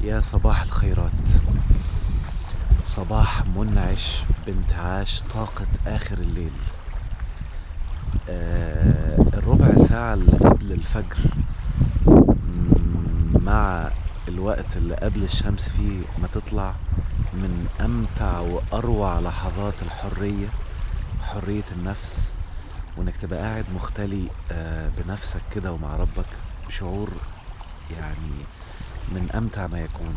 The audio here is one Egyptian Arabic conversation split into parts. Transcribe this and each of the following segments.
يا صباح الخيرات صباح منعش بانتعاش طاقة آخر الليل آه الربع ساعة اللي قبل الفجر م- مع الوقت اللي قبل الشمس فيه ما تطلع من أمتع وأروع لحظات الحرية حرية النفس وإنك تبقى قاعد مختلي آه بنفسك كده ومع ربك بشعور يعني من أمتع ما يكون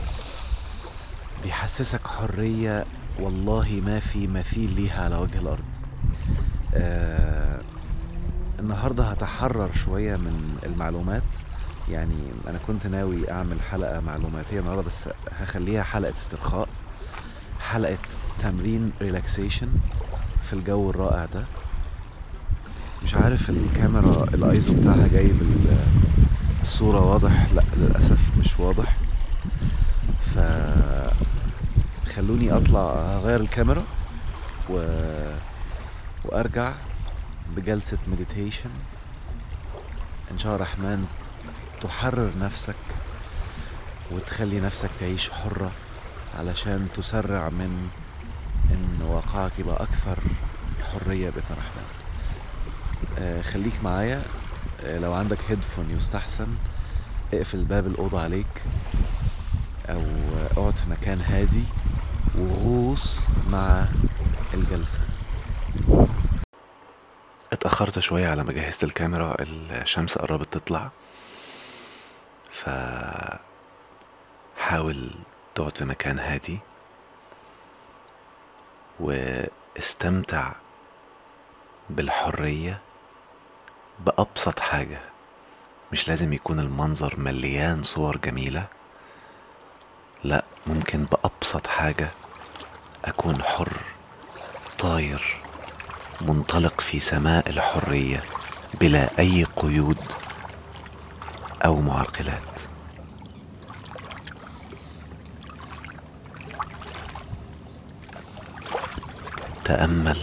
بيحسسك حرية والله ما في مثيل ليها على وجه الأرض آه النهاردة هتحرر شوية من المعلومات يعني أنا كنت ناوي أعمل حلقة معلوماتية النهاردة بس هخليها حلقة استرخاء حلقة تمرين ريلاكسيشن في الجو الرائع ده مش عارف الكاميرا الايزو بتاعها جايب ال- الصورة واضح لا للأسف مش واضح ف خلوني اطلع اغير الكاميرا و... وارجع بجلسة مديتيشن ان شاء الله الرحمن تحرر نفسك وتخلي نفسك تعيش حرة علشان تسرع من ان واقعك يبقى اكثر حرية باذن الرحمن آه خليك معايا آه لو عندك هيدفون يستحسن اقفل باب الأوضة عليك أو آه، اقعد في مكان هادي وغوص مع الجلسة اتأخرت شوية على ما جهزت الكاميرا الشمس قربت تطلع ف حاول تقعد في مكان هادي واستمتع بالحرية بأبسط حاجة مش لازم يكون المنظر مليان صور جميلة لا ممكن بأبسط حاجة أكون حر طاير منطلق في سماء الحرية بلا أي قيود أو معرقلات تأمل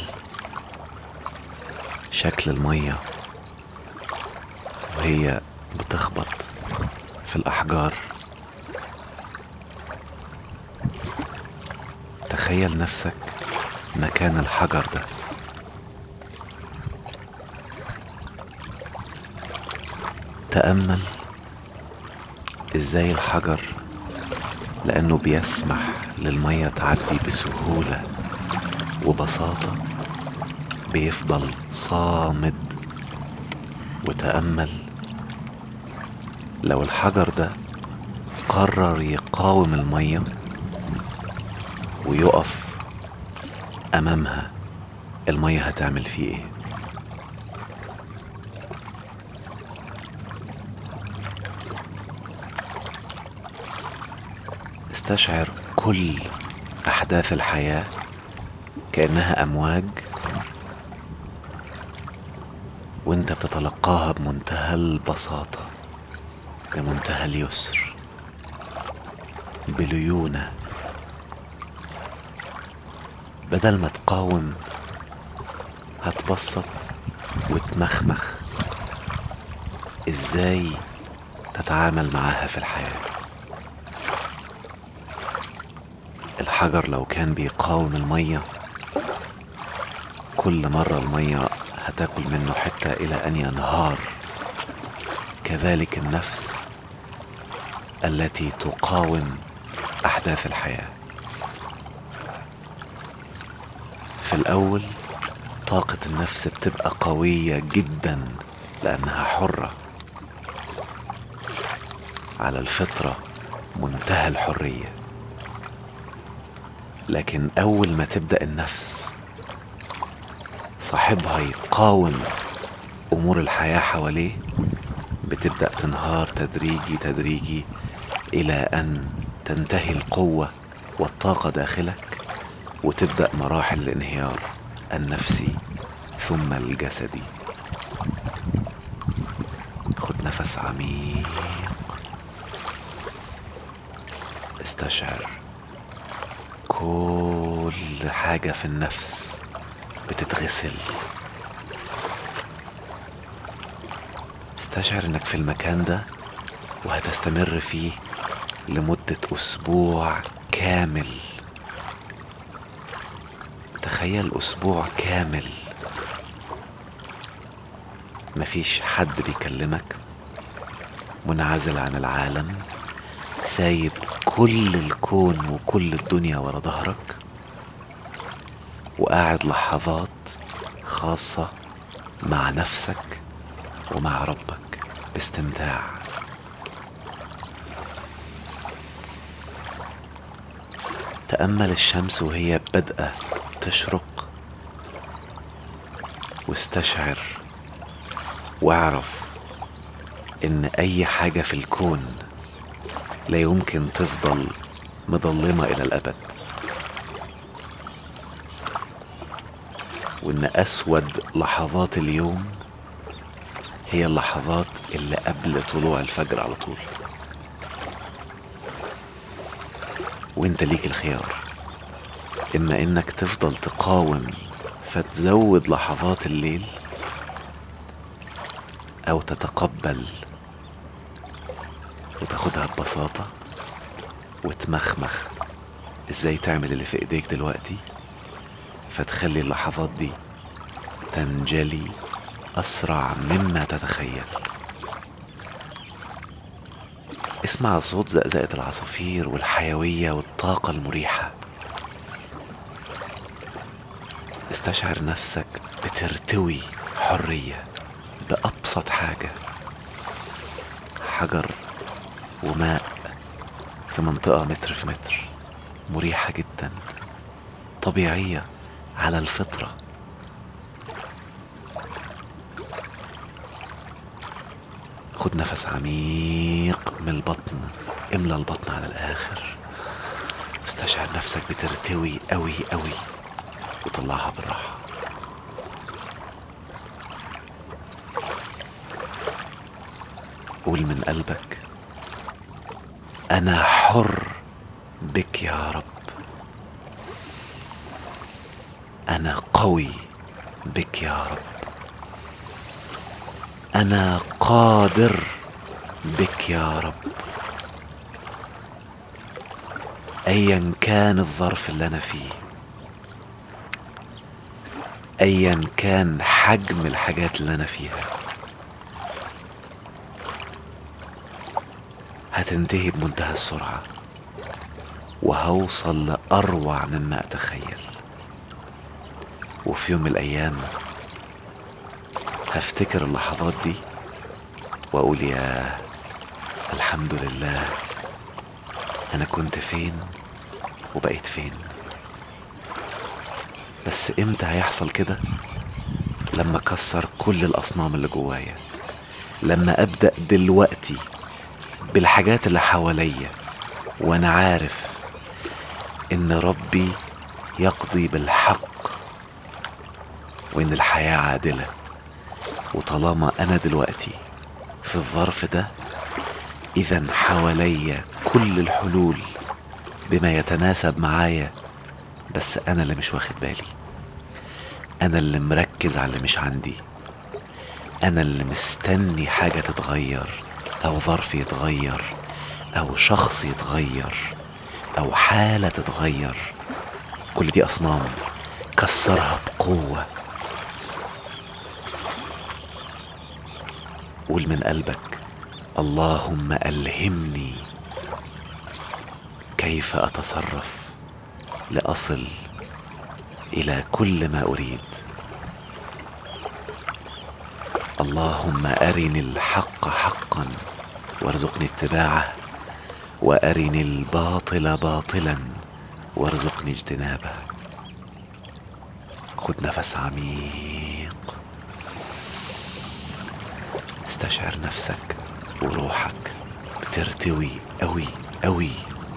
شكل المية وهي بتخبط في الأحجار تخيل نفسك مكان الحجر ده تأمل ازاي الحجر لأنه بيسمح للمية تعدي بسهولة وبساطة بيفضل صامد وتأمل لو الحجر ده قرر يقاوم المية ويقف أمامها المية هتعمل فيه ايه استشعر كل أحداث الحياة كأنها أمواج وانت بتتلقاها بمنتهى البساطة بمنتهى اليسر بليونة بدل ما تقاوم هتبسط وتمخمخ ازاي تتعامل معاها في الحياة الحجر لو كان بيقاوم المية كل مرة المية هتاكل منه حتة إلى أن ينهار كذلك النفس التي تقاوم أحداث الحياة في الأول طاقة النفس بتبقى قوية جدا لأنها حرة على الفطرة منتهى الحرية لكن أول ما تبدأ النفس صاحبها يقاوم أمور الحياة حواليه بتبدأ تنهار تدريجي تدريجي إلى أن تنتهي القوة والطاقة داخلك وتبدأ مراحل الانهيار النفسي ثم الجسدي خد نفس عميق استشعر كل حاجة في النفس بتتغسل استشعر انك في المكان ده وهتستمر فيه لمدة أسبوع كامل تخيل أسبوع كامل مفيش حد بيكلمك منعزل عن العالم سايب كل الكون وكل الدنيا ورا ظهرك وقاعد لحظات خاصة مع نفسك ومع ربك باستمتاع تأمل الشمس وهي بدأة تشرق واستشعر واعرف ان اي حاجة في الكون لا يمكن تفضل مظلمة الى الابد وان اسود لحظات اليوم هي اللحظات اللي قبل طلوع الفجر على طول وانت ليك الخيار اما انك تفضل تقاوم فتزود لحظات الليل او تتقبل وتاخدها ببساطة وتمخمخ ازاي تعمل اللي في ايديك دلوقتي فتخلي اللحظات دي تنجلي اسرع مما تتخيل اسمع صوت زقزقة العصافير والحيوية والطاقة المريحة استشعر نفسك بترتوي حرية بأبسط حاجة حجر وماء في منطقة متر في متر مريحة جدا طبيعية على الفطرة خد نفس عميق من البطن املى البطن على الآخر واستشعر نفسك بترتوي قوي قوي وطلعها بالراحة قول من قلبك أنا حر بك يا رب أنا قوي بك يا رب أنا قادر بك يا رب أيا كان الظرف اللي أنا فيه أيا كان حجم الحاجات اللي أنا فيها هتنتهي بمنتهى السرعة وهوصل لأروع مما أتخيل وفي يوم من الأيام هفتكر اللحظات دي وأقول يا الحمد لله أنا كنت فين وبقيت فين بس امتى هيحصل كده لما اكسر كل الاصنام اللي جوايا لما ابدا دلوقتي بالحاجات اللي حواليا وانا عارف ان ربي يقضي بالحق وان الحياه عادله وطالما انا دلوقتي في الظرف ده اذا حواليا كل الحلول بما يتناسب معايا بس انا اللي مش واخد بالي انا اللي مركز على اللي مش عندي انا اللي مستني حاجه تتغير او ظرف يتغير او شخص يتغير او حاله تتغير كل دي اصنام كسرها بقوه قول من قلبك اللهم الهمني كيف اتصرف لاصل الى كل ما اريد اللهم ارني الحق حقا وارزقني اتباعه وارني الباطل باطلا وارزقني اجتنابه خد نفس عميق استشعر نفسك وروحك بترتوي قوي قوي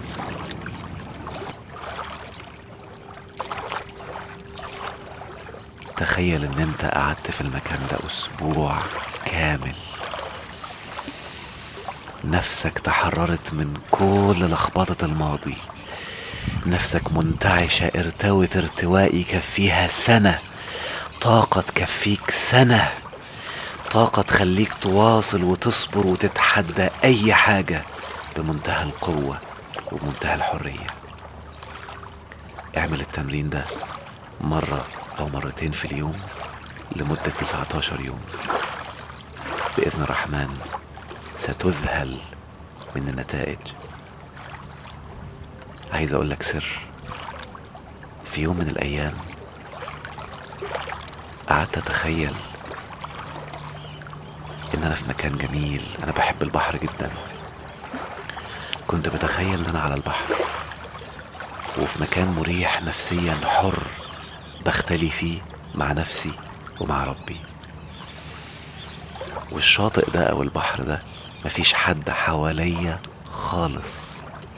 تخيل ان انت قعدت في المكان ده اسبوع كامل نفسك تحررت من كل لخبطة الماضي نفسك منتعشة ارتوت ارتواء يكفيها سنة طاقة تكفيك سنة طاقة تخليك تواصل وتصبر وتتحدى أي حاجة بمنتهى القوة وبمنتهى الحرية اعمل التمرين ده مرة أو مرتين في اليوم لمدة 19 يوم بإذن الرحمن ستذهل من النتائج عايز أقول لك سر في يوم من الأيام قعدت أتخيل إن أنا في مكان جميل أنا بحب البحر جدا كنت بتخيل إن أنا على البحر وفي مكان مريح نفسيا حر بختلي فيه مع نفسي ومع ربي والشاطئ ده او البحر ده مفيش حد حواليا خالص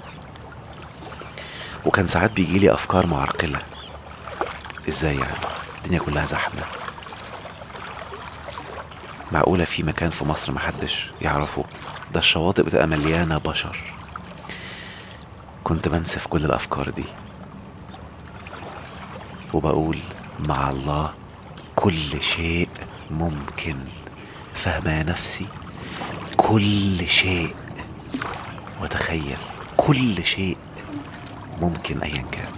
وكان ساعات بيجيلي افكار معرقلة ازاي يعني الدنيا كلها زحمة معقولة في مكان في مصر محدش يعرفه ده الشواطئ بتبقى مليانة بشر كنت بنسف كل الافكار دي وبقول مع الله كل شيء ممكن فاهمة يا نفسي كل شيء وتخيل كل شيء ممكن ايا كان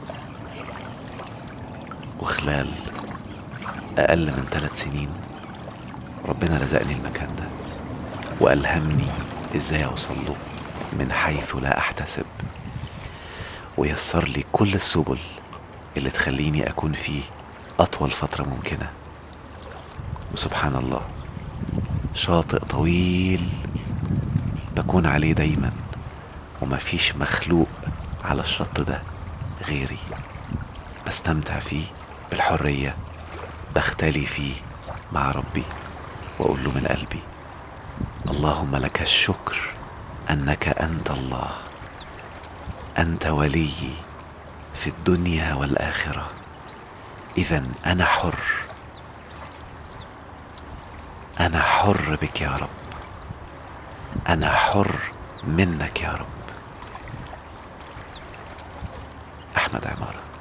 وخلال اقل من ثلاث سنين ربنا رزقني المكان ده والهمني ازاي اوصل له من حيث لا احتسب ويسر لي كل السبل اللي تخليني اكون فيه اطول فتره ممكنه وسبحان الله شاطئ طويل بكون عليه دايما ومفيش مخلوق على الشط ده غيري بستمتع فيه بالحريه بختلي فيه مع ربي واقول له من قلبي اللهم لك الشكر انك انت الله انت وليي في الدنيا والاخره اذا انا حر انا حر بك يا رب انا حر منك يا رب احمد عماره